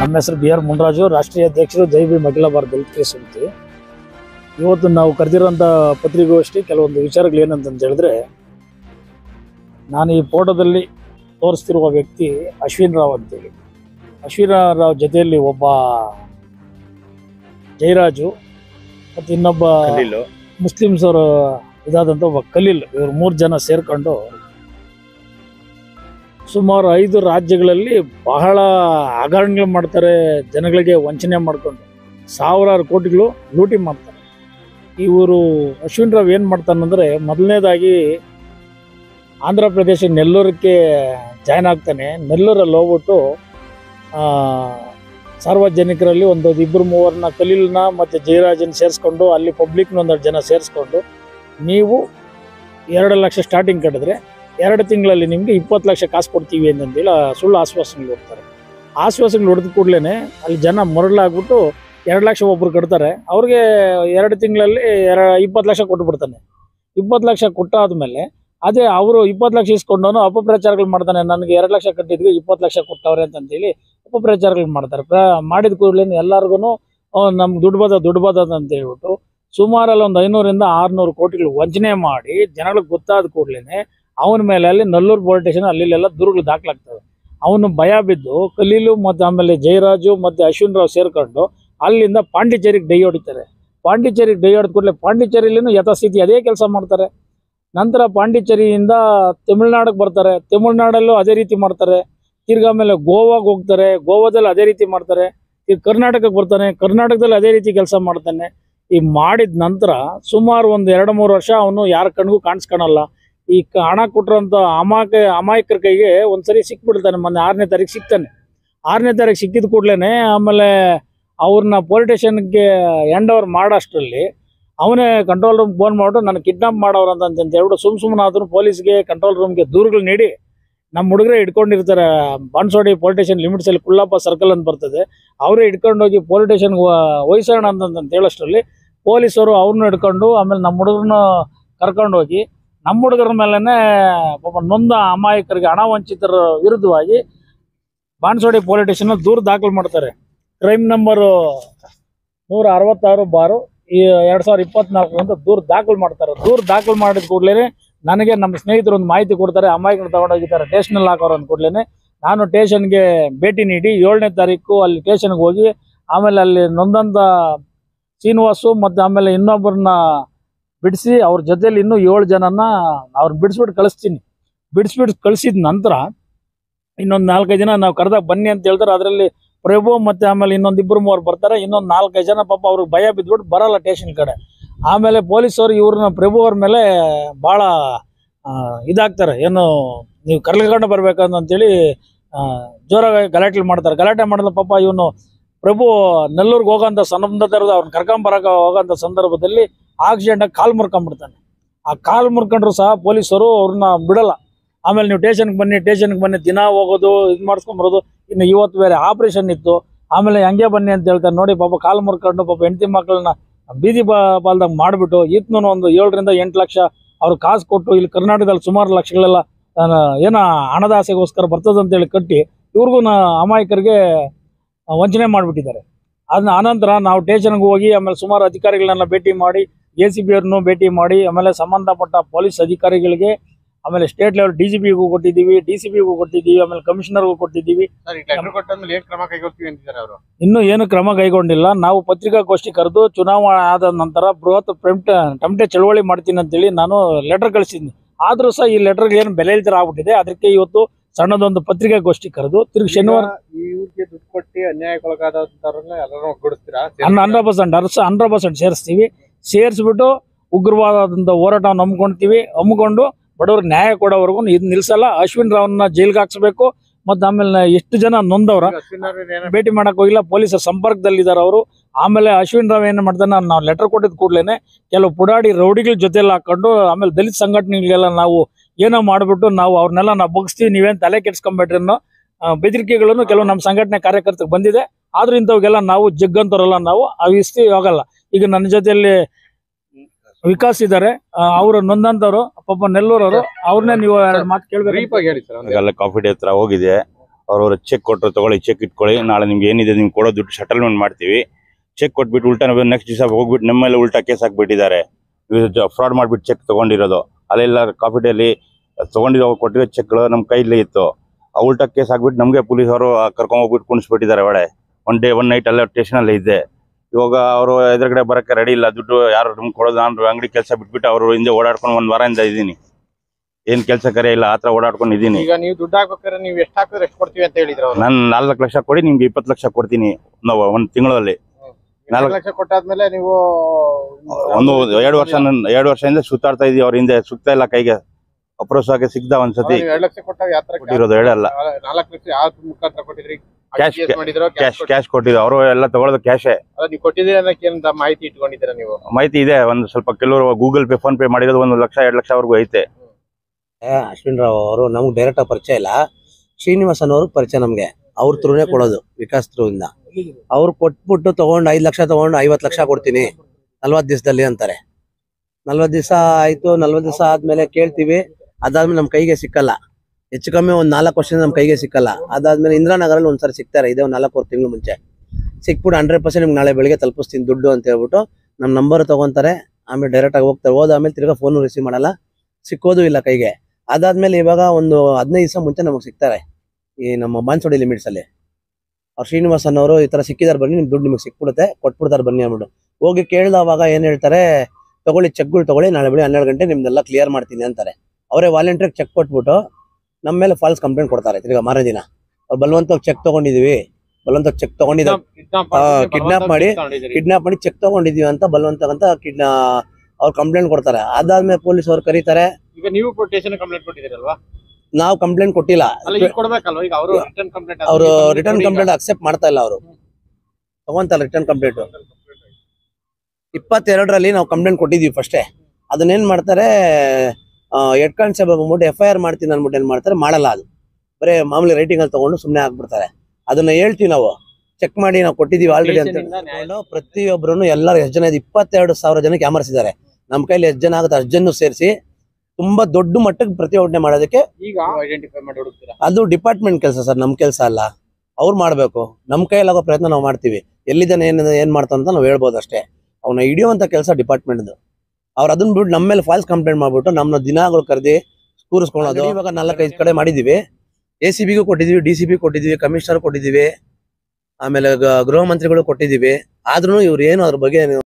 ನಮ್ಮ ಹೆಸರು B R Munraju ರಾಷ್ಟ್ರೀಯ ಅಧ್ಯಕ್ಷರು ಜೈ ಭೀಮ್ ಅಖಿಲ ಭಾರತ ದಲಿತ ಸಮಿತಿ ಇವತ್ತು ನಾವು ಕರೆದಿರೋಂಥ ಪತ್ರಿಕಾಗೋಷ್ಠಿ ಕೆಲವೊಂದು ವಿಚಾರಗಳು ಏನಂತಂತ ಹೇಳಿದ್ರೆ ನಾನು ಈ ಫೋಟೋದಲ್ಲಿ ತೋರಿಸ್ತಿರುವ ವ್ಯಕ್ತಿ ಅಶ್ವಿನ್ ರಾವ್ ಅಂತೇಳಿ ಅಶ್ವಿನ್ ರಾವ್ ಜೊತೆಯಲ್ಲಿ ಒಬ್ಬ ಜಯರಾಜು ಮತ್ತು ಇನ್ನೊಬ್ಬ ಮುಸ್ಲಿಮ್ಸ್ ಅವರು ಇದಾದಂಥ ಒಬ್ಬ ಖಲೀಲ್ ಇವರು ಮೂರು ಜನ ಸೇರ್ಕೊಂಡು ಸುಮಾರು ಐದು ರಾಜ್ಯಗಳಲ್ಲಿ ಬಹಳ ಹಗರಣಗಳು ಮಾಡ್ತಾರೆ ಜನಗಳಿಗೆ ವಂಚನೆ ಮಾಡ್ಕೊಂಡು ಸಾವಿರಾರು ಕೋಟಿಗಳು ಲೂಟಿ ಮಾಡ್ತಾರೆ ಇವರು ಅಶ್ವಿನ್ ರಾವ್ ಏನು ಮಾಡ್ತಾನಂದ್ರೆ ಮೊದಲನೇದಾಗಿ ಆಂಧ್ರ ಪ್ರದೇಶ ನೆಲ್ಲೂರಕ್ಕೆ ಜಾಯ್ನ್ ಆಗ್ತಾನೆ ನೆಲ್ಲೂರಲ್ಲಿ ಹೋಗ್ಬಿಟ್ಟು ಆ, ಸಾರ್ವಜನಿಕರಲ್ಲಿ ಒಂದು ಇಬ್ಬರು ಮೂವರನ್ನ ಖಲೀಲ್ನ ಮತ್ತು ಜಯರಾಜನ್ ಸೇರಿಸ್ಕೊಂಡು ಅಲ್ಲಿ ಪಬ್ಲಿಕ್ನ ಒಂದೆರಡು ಜನ ಸೇರಿಸ್ಕೊಂಡು ನೀವು ಎರಡು ಲಕ್ಷ ಸ್ಟಾರ್ಟಿಂಗ್ ಕಟ್ಟಿದ್ರೆ ಎರಡು ತಿಂಗಳಲ್ಲಿ ನಿಮಗೆ ಇಪ್ಪತ್ತು ಲಕ್ಷ ಕಾಸು ಕೊಡ್ತೀವಿ ಅಂತಂದೇಳಿ ಆ ಸುಳ್ಳು ಆಶ್ವಾಸನೆಗಳು ಕೊಡ್ತಾರೆ ಆಶ್ವಾಸನೆಗಳು ಹೊಡೆದ ಕೂಡಲೇ ಅಲ್ಲಿ ಜನ ಮರಳಾಗ್ಬಿಟ್ಟು ಎರಡು ಲಕ್ಷ ಒಬ್ರು ಕಟ್ತಾರೆ ಅವ್ರಿಗೆ ಎರಡು ತಿಂಗಳಲ್ಲಿ ಎರ ಇಪ್ಪತ್ತು ಲಕ್ಷ ಕೊಟ್ಬಿಡ್ತಾನೆ ಇಪ್ಪತ್ತು ಲಕ್ಷ ಕೊಟ್ಟಾದ್ಮೇಲೆ ಅದೇ ಅವರು ಇಪ್ಪತ್ತು ಲಕ್ಷ ಇಸ್ಕೊಂಡವನು ಅಪಪ್ರಚಾರಗಳು ಮಾಡ್ತಾನೆ ನನಗೆ ಎರಡು ಲಕ್ಷ ಕಟ್ಟಿದ್ವಿ ಇಪ್ಪತ್ತು ಲಕ್ಷ ಕೊಟ್ಟವ್ರೆ ಅಂತಂತೇಳಿ ಅಪಪ್ರಚಾರಗಳು ಮಾಡ್ತಾರೆ ಪ್ರ ಮಾಡಿದ ಕೂಡಲೇ ಎಲ್ಲರಿಗೂ ನಮ್ಗೆ ದುಡ್ಡು ಬದ ದುಡ್ಡು ಬದ ಅಂತ ಹೇಳ್ಬಿಟ್ಟು ಸುಮಾರಲ್ಲಿ ಒಂದು ಐನೂರಿಂದ ಆರುನೂರು ಕೋಟಿಗಳು ವಂಚನೆ ಮಾಡಿ ಜನಗಳಿಗೆ ಗೊತ್ತಾದ ಕೂಡಲೇ ಅವನ ಮೇಲೆ ಅಲ್ಲಿ ನಲ್ಲೂರು ಪೊಲೀಸ್ ಸ್ಟೇಷನ್ ಅಲ್ಲಿ ಇಲ್ಲೆಲ್ಲ ದೂರುಗಳು ದಾಖಲಾಗ್ತವೆ ಅವನು ಭಯ ಬಿದ್ದು ಕಲೀಲು ಮತ್ತು ಆಮೇಲೆ ಜಯರಾಜು ಮತ್ತು ಅಶ್ವಿನ್ ರಾವ್ ಸೇರ್ಕೊಂಡು ಅಲ್ಲಿಂದ ಪಾಂಡಿಚೇರಿಗೆ ಡೈ ಹೊಡಿತಾರೆ ಪಾಂಡಿಚೇರಿಗೆ ಡೈ ಹೊಡೆದ ಕೂಡಲೇ ಪಾಂಡಿಚೇರಿಲಿನೂ ಯಥಾಸ್ಥಿತಿ ಅದೇ ಕೆಲಸ ಮಾಡ್ತಾರೆ ನಂತರ ಪಾಂಡಿಚೇರಿಯಿಂದ ತಮಿಳ್ನಾಡಿಗೆ ಬರ್ತಾರೆ ತಮಿಳ್ನಾಡಲ್ಲೂ ಅದೇ ರೀತಿ ಮಾಡ್ತಾರೆ ತಿರ್ಗಾ ಆಮೇಲೆ ಗೋವಾಗೆ ಹೋಗ್ತಾರೆ ಗೋವಾದಲ್ಲಿ ಅದೇ ರೀತಿ ಮಾಡ್ತಾರೆ ಈಗ ಕರ್ನಾಟಕಕ್ಕೆ ಬರ್ತಾನೆ ಕರ್ನಾಟಕದಲ್ಲಿ ಅದೇ ರೀತಿ ಕೆಲಸ ಮಾಡ್ತಾನೆ ಈ ಮಾಡಿದ ನಂತರ ಸುಮಾರು ಒಂದು ಎರಡು ಮೂರು ವರ್ಷ ಅವನು ಯಾರ ಕಣ್ಗೂ ಕಾಣಿಸ್ಕೊಳಲ್ಲ ಈ ಕ- ಹಣ ಕೊಟ್ಟಿರೋಂಥ ಅಮಾಯಕ ಅಮಾಯಕರ ಕೈಗೆ ಒಂದ್ಸರಿ ಸಿಕ್ಬಿಡ್ತಾನೆ ಮೊನ್ನೆ ಆರನೇ ತಾರೀಕು ಸಿಗ್ತಾನೆ ಆರನೇ ತಾರೀಕು ಸಿಕ್ಕಿದ ಕೂಡಲೇ ಆಮೇಲೆ ಅವ್ರನ್ನ ಪೊಲೀಸ್ ಸ್ಟೇಷನ್ಗೆ ಎಂಡ್ ಓವರ್ ಮಾಡೋಷ್ಟರಲ್ಲಿ ಅವನೇ ಕಂಟ್ರೋಲ್ ರೂಮ್ ಫೋನ್ ಮಾಡ್ಬಿಟ್ಟು ನಾನು ಕಿಡ್ನಾಪ್ ಮಾಡೋರು ಅಂತ ಅಂತ ಹೇಳ್ಬಿಟ್ಟು ಸುಮ್ ಸುಮ್ಮನೆ ಆದ್ರೂ ಪೊಲೀಸ್ಗೆ ಕಂಟ್ರೋಲ್ ರೂಮ್ಗೆ ದೂರುಗಳು ನೀಡಿ ನಮ್ಮ ಹುಡುಗರೇ ಇಟ್ಕೊಂಡಿರ್ತಾರೆ ಬಾನ್ಸೋಡಿ ಪೊಲೀಸ್ ಸ್ಟೇಷನ್ ಲಿಮಿಟ್ಸ್ ಅಲ್ಲಿ ಕುಳ್ಳಪ್ಪ ಸರ್ಕಲ್ ಅಂತ ಬರ್ತದೆ ಅವರೇ ಇಟ್ಕೊಂಡೋಗಿ ಪೊಲೀಸ್ ಸ್ಟೇಷನ್ಗೆ ವಹಿಸೋಣ ಅಂತ ಹೇಳೋಷ್ಟರಲ್ಲಿ ಪೊಲೀಸರು ಅವ್ರನ್ನ ಹಿಡ್ಕೊಂಡು ಆಮೇಲೆ ನಮ್ಮ ಹುಡುಗರನ್ನ ಕರ್ಕೊಂಡು ಹೋಗಿ ನಮ್ಮ ಹುಡುಗರ ಮೇಲೆನೆ ಪಾಪ ನೊಂದ ಅಮಾಯಕರಿಗೆ ಹಣ ವಂಚಿತರ ವಿರುದ್ಧವಾಗಿ ಬಾನ್ಸೋಡಿ ಪೊಲೀಸ್ ಸ್ಟೇಷನ್ ದೂರು ದಾಖಲು ಮಾಡ್ತಾರೆ ಕ್ರೈಮ್ ನಂಬರು ನೂರ ಅರವತ್ತಾರು ಬಾರು ಈ ಎರಡ್ ಸಾವಿರದ ಇಪ್ಪತ್ನಾಲ್ಕು ಅಂತ ದೂರು ದಾಖಲು ಮಾಡ್ತಾರೆ ದೂರು ದಾಖಲು ಮಾಡಿದ ಕೂಡಲೇ ನನಗೆ ನಮ್ಮ ಸ್ನೇಹಿತರು ಒಂದು ಮಾಹಿತಿ ಕೊಡ್ತಾರೆ ಅಮಾಯಕನ ತಗೊಂಡೋಗಿದ್ದಾರೆ ಸ್ಟೇಷನಲ್ಲಿ ಹಾಕೋರು ಅಂದ ಕೂಡಲೇ ನಾನು ಸ್ಟೇಷನ್ಗೆ ಭೇಟಿ ನೀಡಿ ಏಳನೇ ತಾರೀಕು ಅಲ್ಲಿ ಸ್ಟೇಷನ್ಗೆ ಹೋಗಿ ಆಮೇಲೆ ಅಲ್ಲಿ ನೊಂದಂತ ಶ್ರೀನಿವಾಸು ಮತ್ತು ಆಮೇಲೆ ಇನ್ನೊಬ್ಬರನ್ನ ಬಿಡಿಸಿ ಅವ್ರ ಜೊತೆಲಿ ಇನ್ನೂ ಏಳು ಜನನ ಅವ್ರನ್ನ ಬಿಡಿಸ್ಬಿಟ್ಟು ಕಳಿಸ್ತೀನಿ ಬಿಡಿಸ್ಬಿಟ್ಟು ಕಳಿಸಿದ ನಂತರ ಇನ್ನೊಂದು ನಾಲ್ಕೈದು ಜನ ನಾವು ಕರೆದಾಗ ಬನ್ನಿ ಅಂತ ಹೇಳ್ತಾರೆ ಅದರಲ್ಲಿ ಪ್ರಭು ಮತ್ತೆ ಆಮೇಲೆ ಇನ್ನೊಂದು ಇಬ್ಬರು ಮೂವರು ಬರ್ತಾರೆ ಇನ್ನೊಂದು ನಾಲ್ಕೈದು ಜನ ಪಾಪ ಅವ್ರಿಗೆ ಭಯ ಬಿದ್ಬಿಟ್ಟು ಬರಲ್ಲ ಸ್ಟೇಷನ್ ಕಡೆ ಆಮೇಲೆ ಪೊಲೀಸರು ಇವ್ರನ್ನ ಪ್ರಭು ಅವ್ರ ಮೇಲೆ ಭಾಳ ಇದಾಗ್ತಾರೆ ಏನು ನೀವು ಕರ್ಲ್ಕೊಂಡು ಬರ್ಬೇಕಂತ ಅಂತೇಳಿ ಆ, ಜೋರಾಗಿ ಗಲಾಟೆ ಮಾಡ್ತಾರೆ ಗಲಾಟೆ ಮಾಡಿದ ಪಾಪ ಇವನು ಪ್ರಭು ನೆಲ್ಲೂರಿಗೆ ಹೋಗೋಂಥ ಸಂದರ್ಭದಲ್ಲಿ ಅವ್ರನ್ನ ಕರ್ಕೊಂಬರಕ ಹೋಗೋಂಥ ಸಂದರ್ಭದಲ್ಲಿ ಆಕ್ಸಿಡೆಂಟಾಗಿ ಕಾಲು ಮುರ್ಕೊಂಡ್ಬಿಡ್ತಾನೆ ಆ ಕಾಲು ಮುರ್ಕೊಂಡ್ರು ಸಹ ಪೊಲೀಸರು ಅವ್ರನ್ನ ಬಿಡಲ್ಲ ಆಮೇಲೆ ನೀವು ಸ್ಟೇಷನ್ಗೆ ಬನ್ನಿ ಸ್ಟೇಷನ್ಗೆ ಬನ್ನಿ ದಿನ ಹೋಗೋದು ಇದು ಮಾಡಿಸ್ಕೊಂಬರೋದು ಇನ್ನು ಇವತ್ತು ಬೇರೆ ಆಪರೇಷನ್ ಇತ್ತು ಆಮೇಲೆ ಹಂಗೆ ಬನ್ನಿ ಅಂತ ಹೇಳ್ತಾರೆ ನೋಡಿ ಪಾಪ ಕಾಲು ಮುರ್ಕೊಂಡು ಪಾಪ ಹೆಂಡತಿ ಮಕ್ಕಳನ್ನ ಬೀದಿ ಬಾ ಬಾಲ್ದಂಗೆ ಮಾಡಿಬಿಟ್ಟು ಈತನೂ ಒಂದು ಏಳರಿಂದ ಎಂಟು ಲಕ್ಷ ಅವ್ರು ಕಾಸು ಕೊಟ್ಟು ಇಲ್ಲಿ ಕರ್ನಾಟಕದಲ್ಲಿ ಸುಮಾರು ಲಕ್ಷಗಳೆಲ್ಲ ಆ, ಏನೋ ಹಣದ ಆಸೆಗೋಸ್ಕರ ಬರ್ತದೆ ಅಂತೇಳಿ ಕಟ್ಟಿ ಇವ್ರಿಗೂ ನಾ ಅಮಾಯಕರಿಗೆ ಆ, ವಂಚನೆ ಮಾಡಿಬಿಟ್ಟಿದ್ದಾರೆ ಅದನ್ನ ಅನಂತರ ನಾವು ಸ್ಟೇಷನ್ಗೆ ಹೋಗಿ ಆಮೇಲೆ ಸುಮಾರು ಅಧಿಕಾರಿಗಳನ್ನೆಲ್ಲ ಭೇಟಿ ಮಾಡಿ ಎ ಸಿ ಬಿ ಅವ್ರನ್ನೂ ಭೇಟಿ ಮಾಡಿ ಆಮೇಲೆ ಸಂಬಂಧಪಟ್ಟ ಪೊಲೀಸ್ ಅಧಿಕಾರಿಗಳಿಗೆ ಆಮೇಲೆ ಸ್ಟೇಟ್ ಲೆವೆಲ್ ಡಿ ಜಿ ಪಿಗೂ ಕೊಟ್ಟಿದ್ದೀವಿ ಡಿ ಸಿ ಪಿಗೂ ಕೊಟ್ಟಿದ್ದೀವಿ ಆಮೇಲೆ ಕಮಿಷನರ್ಗೂ ಕೊಟ್ಟಿದ್ದೀವಿ ಸರ್ ಈಗ ಲೆಟರ್ ಕೊಟ್ಟಾದ್ಮೇಲೆ ಏನ್ ಕ್ರಮ ಕೈಗೊಳ್ತೀವಿ ಅಂತಿದ್ದಾರೆ ಅವರು ಇನ್ನೂ ಏನು ಕ್ರಮ ಕೈಗೊಂಡಿಲ್ಲ ನಾವು ಪತ್ರಿಕಾಗೋಷ್ಠಿ ಕರೆದು ಚುನಾವಣೆ ಆದ ನಂತರ ಬೃಹತ್ ಪ್ರೆಂಟ್ ಟಮಟೆ ಚಳವಳಿ ಮಾಡ್ತೀನಿ ಅಂತೇಳಿ ನಾನು ಲೆಟರ್ ಕಳಿಸಿದ್ದೀನಿ ಆದ್ರೂ ಸಹ ಈ ಲೆಟರ್ಗೆ ಏನು ಬೆಲೆ ಇಲ್ದಿರ ಆಗ್ಬಿಟ್ಟಿದೆ ಅದಕ್ಕೆ ಇವತ್ತು ಸಣ್ಣದೊಂದು ಪತ್ರಿಕಾಗೋಷ್ಠಿ ಕರೆದು ತಿರುಗಿ ಶನಿವಾರ ಈ ಊರಿಗೆ ದುಡ್ಡು ಕೊಟ್ಟು ಅನ್ಯಾಯಕ್ಕೊಳಗಾದವ್ರನ್ನ ಎಲ್ಲರೂ ಒಗ್ಗೂಡಿಸ್ತೀರಾ ಹಂಡ್ರೆಡ್ ಪರ್ಸೆಂಟ್ ಅರ್ಸ ಹಂಡ್ರೆಡ್ ಪರ್ಸೆಂಟ್ ಸೇರಿಸ್ತೀವಿ ಸೇರಿಸ್ಬಿಟ್ಟು ಉಗ್ರವಾದಂಥ ಹೋರಾಟವನ್ನು ಹಮ್ಮಿಕೊಂಡ್ತೀವಿ ಹಮ್ಮಿಕೊಂಡು ಬಡವ್ರಿಗೆ ನ್ಯಾಯ ಕೊಡೋವರೆಗೂ ಇದು ನಿಲ್ಸಲ್ಲ ಅಶ್ವಿನ್ ರಾವ್ನ ಜೈಲ್ಗೆ ಹಾಕ್ಸ್ಬೇಕು ಮತ್ತು ಆಮೇಲೆ ಎಷ್ಟು ಜನ ನೊಂದವ್ರ ಈಗ ಅಶ್ವಿನ್ ಅವ್ರು ಏನಾದ್ರು ಭೇಟಿ ಮಾಡಕ್ ಹೋಗಿಲ್ಲ ಪೊಲೀಸರ ಸಂಪರ್ಕದಲ್ಲಿದ್ದಾರೆ ಅವರು ಆಮೇಲೆ ಅಶ್ವಿನ್ ರಾವ್ ಏನು ಮಾಡ್ತಾನೆ ನಾವು ಲೆಟರ್ ಕೊಟ್ಟಿದ ಕೂಡಲೇ ಕೆಲವು ಪುಡಾಡಿ ರೌಡಿಗಳ ಜೊತೆಲ್ಲ ಹಾಕೊಂಡು ಆಮೇಲೆ ದಲಿತ ಸಂಘಟನೆಗಳಿಗೆಲ್ಲ ನಾವು ಏನೋ ಮಾಡಿಬಿಟ್ಟು ನಾವು ಅವ್ರನ್ನೆಲ್ಲ ನಾವು ಬಗ್ಸ್ತೀವಿ ನೀವೇನು ತಲೆ ಕೆಡ್ಸ್ಕೊಂಬೇಡ್ರಿ ಅನ್ನೋ ಆ, ಬೆದರಿಕೆಗಳನ್ನು ಕೆಲವು ನಮ್ಮ ಸಂಘಟನೆ ಕಾರ್ಯಕರ್ತರಿಗೆ ಬಂದಿದೆ ಆದ್ರೂ ಇಂಥವ್ಗೆಲ್ಲ ನಾವು ಜಗ್ಗಂತವರೆಲ್ಲ ನಾವು ಅವಿಸ್ತಿ ಹೋಗಲ್ಲ ಈಗ ನನ್ನ ಜೊತೆಯಲ್ಲಿ ವಿಕಾಸ್ ಇದ್ದಾರೆ ಅವರು ನೊಂದಂತವ್ರು ಪಾಪ ನೆಲ್ಲೂರವರು ಅವ್ರನ್ನೇ ನೀವು ಎರಡು ಮಾತು ಕೇಳ್ಬೇಕು ಬ್ರೀಫ್ ಆಗಿ ಹೇಳಿ ಸರ್ ಅಲ್ಲ ಕಾಫಿ ಡೇ ಹತ್ರ ಹೋಗಿದೆ ಅವ್ರವ್ರ ಚೆಕ್ ಕೊಟ್ಟರು ತಗೊಳ್ಳಿ ಚೆಕ್ ಇಟ್ಕೊಳ್ಳಿ ನಾಳೆ ನಿಮ್ಗೆ ಏನಿದೆ ನಿಮ್ಗೆ ಕೊಡೋ ದುಡ್ಡು ಸೆಟಲ್ಮೆಂಟ್ ಮಾಡ್ತೀವಿ ಚೆಕ್ ಕೊಟ್ಬಿಟ್ಟು ಉಲ್ಟಾ ನೆಕ್ಸ್ಟ್ ದಿವಸ ಹೋಗ್ಬಿಟ್ಟು ನಮ್ಮ ಮೇಲೆ ಉಲ್ಟಾ ಕೇಸ್ ಹಾಕ್ಬಿಟ್ಟಿದ್ದಾರೆ ಫ್ರಾಡ್ ಮಾಡ್ಬಿಟ್ಟು ಚೆಕ್ ತಗೊಂಡಿರೋದು ಅಲ್ಲೆಲ್ಲ ಕಾಫಿ ಡೇಲಿ ತಗೊಂಡಿರೋ ಕೊಟ್ಟಿರೋ ಚೆಕ್ಗಳು ನಮ್ಮ ಕೈಲೇ ಇತ್ತು ಆ ಉಲ್ಟಾ ಕೇಸ್ ಹಾಕ್ಬಿಟ್ಟು ನಮಗೆ ಪೊಲೀಸ್ ಅವರು ಕರ್ಕೊಂಡ್ ಹೋಗ್ಬಿಟ್ಟು ಕುಣಿಸ್ಬಿಟ್ಟಿದ್ದಾರೆ ಒಳ್ಳೆ ಒನ್ ಡೇ ಒನ್ ನೈಟ್ ಅಲ್ಲೇ ಸ್ಟೇಷನಲ್ಲಿ ಇದ್ದೆ ಇವಾಗ ಅವರು ಎದುರುಗಡೆ ಬರಕ್ಕೆ ರೆಡಿ ಇಲ್ಲ ದುಡ್ಡು ಯಾರು ನಮ್ಗೆ ಕೊಡೋದು ನಾನು ಅಂಗಡಿ ಕೆಲಸ ಬಿಟ್ಬಿಟ್ಟು ಅವರು ಹಿಂದೆ ಓಡಾಡ್ಕೊಂಡು ಒಂದು ವಾರದಿಂದ ಇದ್ದೀನಿ ಏನ್ ಕೆಲಸ ಕರೆ ಇಲ್ಲ ಆತರ ಓಡಾಡ್ಕೊಂಡು ಇದ್ದೀನಿ ಈಗ ನೀವು ದುಡ್ಡು ಹಾಕ್ಬೇಕಾದ್ರೆ ನೀವು ಎಷ್ಟು ಹಾಕಿದ್ರೆ ಎಷ್ಟು ಕೊಡ್ತೀವಿ ಅಂತ ಹೇಳಿದ್ರು ಅವ್ರು ನಾನು ನಾಲ್ಕು ಲಕ್ಷ ಕೊಡಿ ನಿಮ್ಗೆ ಇಪ್ಪತ್ತು ಲಕ್ಷ ಕೊಡ್ತೀನಿ ನಾವು ಒಂದು ತಿಂಗಳಲ್ಲಿ ನಾಲ್ಕು ಲಕ್ಷ ಕೊಟ್ಟಾದ್ಮೇಲೆ ನೀವು ಒಂದು ಎರಡು ವರ್ಷ ನನ್- ಎರಡು ವರ್ಷದಿಂದ ಸುತ್ತಾಡ್ತಾ ಇದೀವಿ ಅವ್ರ ಹಿಂದೆ ಸುತ್ತಾ ಇಲ್ಲ ಕೈಗೆ ಅಪ್ರೋಸಕ್ಕೆ ಸಿಗ್ದ ಒಂದ್ಸತಿ ನೀವು ಎರಡು ಲಕ್ಷ ಕೊಟ್ಟಾಗ ಯಾವ ತರ ಕೊಟ್ಟಿರೋದು ಹೇಳಲ್ಲ ನಾಲ್ಕು ಲಕ್ಷ ಯಾವ ಮುಖಾಂತರ ಕೊಟ್ಟಿದ್ರಿ Cash- RTGS ಮಾಡಿದ್ರೋ ಕ್ಯಾಶ್ ಕ್ಯಾಶ್ ಕ್ಯಾಶ್ ಕೊಟ್ಟಿದ್ದು ಅವರು ಎಲ್ಲ ತಗೊಳ್ಳೋದು ಕ್ಯಾಶೇ ಅಲ್ಲ ನೀವು ಕೊಟ್ಟಿದ್ದೀರಿ ಅನ್ನೋಕೆ ಏನಂತ ಮಾಹಿತಿ ಇಟ್ಕೊಂಡಿದ್ದೀರಾ ನೀವು ಮಾಹಿತಿ ಇದೆ ಒಂದು ಸ್ವಲ್ಪ ಕೆಲವರು ಗೂಗಲ್ ಪೇ ಫೋನ್ ಪೇ ಮಾಡಿರೋದು ಒಂದು ಲಕ್ಷ ಎರಡು ಲಕ್ಷವರೆಗೂ ಐತೆ ಏ, ಅಶ್ವಿನ್ ರಾವ್ ಅವರು ನಮ್ಗೆ ಡೈರೆಕ್ಟ್ ಆಗಿ ಪರಿಚಯ ಇಲ್ಲ ಶ್ರೀನಿವಾಸನ್ ಅವರು ಪರಿಚಯ ನಮ್ಗೆ ಅವ್ರ ಥ್ರೂನೇ ಕೊಡೋದು ವಿಕಾಸ್ ಥ್ರೂಯಿಂದ ಅವ್ರು ಕೊಟ್ಬಿಟ್ಟು ತಗೊಂಡು ಐದು ಲಕ್ಷ ತಗೊಂಡು ಐವತ್ತು ಲಕ್ಷ ಕೊಡ್ತೀನಿ ನಲ್ವತ್ತು ದಿವಸದಲ್ಲಿ ಅಂತಾರೆ ನಲ್ವತ್ತು ದಿವಸ ಆಯ್ತು ನಲ್ವತ್ತು ದಿವಸ ಆದ್ಮೇಲೆ ಕೇಳ್ತೀವಿ ಅದಾದ್ಮೇಲೆ ನಮ್ಮ ಕೈಗೆ ಸಿಕ್ಕಲ್ಲ ಹೆಚ್ಚು ಕಮ್ಮಿ ಒಂದು ನಾಲ್ಕು ವರ್ಷದಿಂದ ನಮ್ಮ ಕೈಗೆ ಸಿಕ್ಕಲ್ಲ ಅದಾದ್ಮೇಲೆ ಇಂದಿರಾನಗರಲ್ಲಿ ಒಂದ್ಸರಿ ಸಿಗ್ತಾರೆ ಇದೇ ಒಂದು ನಾಲ್ಕೂವರೆ ತಿಂಗಳು ಮುಂಚೆ ಸಿಕ್ಬಿಟ್ಟು ಹಂಡ್ರೆಡ್ ಪರ್ಸೆಂಟ್ ನಿಮ್ಗೆ ನಾಳೆ ಬೆಳಿಗ್ಗೆ ತಲುಪಿಸ್ತೀನಿ ದುಡ್ಡು ಅಂತ ಹೇಳ್ಬಿಟ್ಟು ನಮ್ಮ ನಂಬರ್ ತಗೊಂತಾರೆ ಆಮೇಲೆ ಡೈರೆಕ್ಟ್ ಆಗಿ ಹೋಗ್ತಾರೆ ಹೋದಾದ್ಮೇಲೆ ತಿರ್ಗಾ ಫೋನು ರಿಸೀವ್ ಮಾಡಲ್ಲ ಸಿಕ್ಕೋದು ಇಲ್ಲ ಕೈಗೆ ಅದಾದ್ಮೇಲೆ ಇವಾಗ ಒಂದು ಹದಿನೈದು ದಿವಸ ಮುಂಚೆ ನಮಗೆ ಸಿಗ್ತಾರೆ ಈ ನಮ್ಮ ಬಾನ್ಸೋಡಿ ಲಿಮಿಟ್ಸ್ ಅಲ್ಲಿ ಅವ್ರು ಶ್ರೀನಿವಾಸನ್ ಅವರು ಈ ತರ ಸಿಕ್ಕಿದಾರೆ ಬನ್ನಿ ನಿಮ್ ದುಡ್ಡು ನಿಮಗೆ ಸಿಕ್ಬಿಡುತ್ತೆ ಕೊಟ್ಬಿಡ್ತಾರೆ ಬನ್ನಿ ಅಂದ್ಬಿಟ್ಟು ಹೋಗಿ ಕೇಳಿದವಾಗ ಏನ್ ಹೇಳ್ತಾರೆ ತಗೊಳ್ಳಿ ಚೆಕ್ಗಳು ತಗೊಳ್ಳಿ ನಾಳೆ ಬೆಳಿಗ್ಗೆ ಹನ್ನೆರಡು ಗಂಟೆ ನಿಮ್ದೆಲ್ಲ ಕ್ಲಿಯರ್ ಮಾಡ್ತೀನಿ ಅಂತಾರೆ ಅವರೇ ವಾಲಂಟ್ರಿಗೆ ಚೆಕ್ ಕೊಟ್ಬಿಟ್ಟು ನಮ್ಮ ಮೇಲೆ ಫಾಲ್ಸ್ ಕಂಪ್ಲೇಂಟ್ ಕೊಡ್ತಾರೆ ತಿರ್ಗಾ ಮಾರನೇ ದಿನ ಅವ್ರು ಬಲವಂತವಾಗಿ ಚೆಕ್ ತಗೊಂಡಿದೀವಿ ಬಲವಂತವಾಗಿ ಚೆಕ್ ತಗೊಂಡಿದ್ದಾರೆ kidnap ಮಾಡಿ- ಕಿಡ್ನಾಪ್ ಮಾಡಿ ಚೆಕ್ ತಗೊಂಡಿದೀವಿ ಅಂತ ಬಲವಂತ ಅಂತ ಕಿಡ್ನಾ ಅವ್ರು ಕಂಪ್ಲೇಂಟ್ ಕೊಡ್ತಾರೆ ಅದಾದ್ಮೇಲೆ ಪೊಲೀಸ್ ಅವ್ರು ಕರೀತಾರೆ ಈಗ ನೀವು ಸ್ಟೇಷನ್ ಕಂಪ್ಲೇಂಟ್ ಕೊಟ್ಟಿದ್ದೀರಲ್ವಾ ನಾವು ಕಂಪ್ಲೇಂಟ್ ಕೊಟ್ಟಿಲ್ಲ ಅಲ್ಲ ಈಗ ಕೊಡ್ಬೇಕಲ್ವಾ ಈಗ ಅವರು ರಿಟರ್ನ್ ಕಂಪ್ಲೇಂಟ್ ಅವರು ರಿಟರ್ನ್ ಕಂಪ್ಲೇಂಟ್ ಅಕ್ಸೆಪ್ಟ್ ಮಾಡ್ತಾ ಇಲ್ಲ ಅವರು ತಗೊಂತಾರೆ ರಿಟರ್ನ್ ಕಂಪ್ಲೇಂಟ್ ಇಪ್ಪತ್ತೆರಡರಲ್ಲಿ ನಾವು ಕಂಪ್ಲೇಂಟ್ ಕೊಟ್ಟಿದೀವಿ ಫಸ್ಟೇ ಅದನ್ನೇನ್ ಮಾಡ್ತಾರೆ ಹೆಡ್ ಕಾನ್ಸ್ಟೇಬಲ್ ಬಂದ್ಬಿಟ್ಟು ಎಫ್ ಐ ಆರ್ ಮಾಡ್ತೀನಿ ಅಂದ್ಬಿಟ್ಟು ಏನ್ ಮಾಡ್ತಾರೆ ಮಾಡಲ್ಲ ಅದು ಬರೀ ಮಾಮೂಲಿ ರೈಟಿಂಗ್ ಅಲ್ಲಿ ತಗೊಂಡು ಸುಮ್ಮನೆ ಹಾಕ್ಬಿಡ್ತಾರೆ ಅದನ್ನ ಹೇಳ್ತೀವಿ ನಾವು ಚೆಕ್ ಮಾಡಿ ನಾವು ಕೊಟ್ಟಿದೀವಿ ಆಲ್ರೆಡಿ ಅಂತ Station ಇಂದ ನ್ಯಾಯ- ಹೇಳ್ಕೊಂಡು ಪ್ರತಿಯೊಬ್ಬರು ಎಲ್ಲರೂ ಎಷ್ಟು ಜನ ಇದೆ ಇಪ್ಪತ್ತೆರಡು ಸಾವಿರ ಜನಕ್ಕೆ ಯಾಮರ್ಸಿದ್ದಾರೆ ನಮ್ಮ ಕೈಲಿ ಎಷ್ಟು ಜನ ಆಗುತ್ತೆ ಅಷ್ಟು ಜನ ಸೇರಿಸಿ ತುಂಬಾ ದೊಡ್ಡ ಮಟ್ಟಕ್ಕೆ ಪ್ರತಿಭಟನೆ ಮಾಡೋದಕ್ಕೆ ಈಗ ಐಡೆಂಟಿಫೈ ಮಾಡಿ ಹುಡುಕ್ತೀರಾ ಅದು ಡಿಪಾರ್ಟ್ಮೆಂಟ್ ಕೆಲಸ ಸರ್ ನಮ್ಮ ಕೆಲಸ ಅಲ್ಲ ಅವ್ರು ಮಾಡಬೇಕು ನಮ್ಮ ಕೈಯಲ್ಲಾಗೋ ಪ್ರಯತ್ನ ನಾವು ಮಾಡ್ತೀವಿ ಎಲ್ಲಿದ್ದಾನೆ ಏನ್ ಏನ್ ಮಾಡ್ತಾನೆ ಅಂತ ನಾವು ಹೇಳ್ಬೋದು ಅಷ್ಟೇ ಅವನ್ನ ಹಿಡಿಯುವಂತ ಕೆಲಸ ಡಿಪಾರ್ಟ್ಮೆಂಟ್ದು ಅವ್ರು ಅದನ್ನ ಬಿಟ್ಟು ನಮ್ಮ ಮೇಲೆ ಫಾಲ್ಸ್ ಕಂಪ್ಲೇಂಟ್ ಮಾಡ್ಬಿಟ್ಟು ನಮ್ಮನ್ನ ದಿನಾಗಳು ಕರೆದಿ ಕೂರಿಸ್ಕೊಳ್ಳೋದು ಇವಾಗ ನಾಲ್ಕೈದು ಕಡೆ ಮಾಡಿದೀವಿ ಎ ಸಿ ಬಿಗೂ ಕೊಟ್ಟಿದೀವಿ ಡಿ ಸಿ ಬಿ ಕೊಟ್ಟಿದೀವಿ ಕಮಿಷನರ್ ಕೊಟ್ಟಿದೀವಿ ಆಮೇಲೆ ಗ- ಗೃಹ ಮಂತ್ರಿಗಳು ಕೊಟ್ಟಿದೀವಿ ಆದ್ರೂ ಇವ್ರು ಏನು ಅದ್ರ ಬಗ್ಗೆ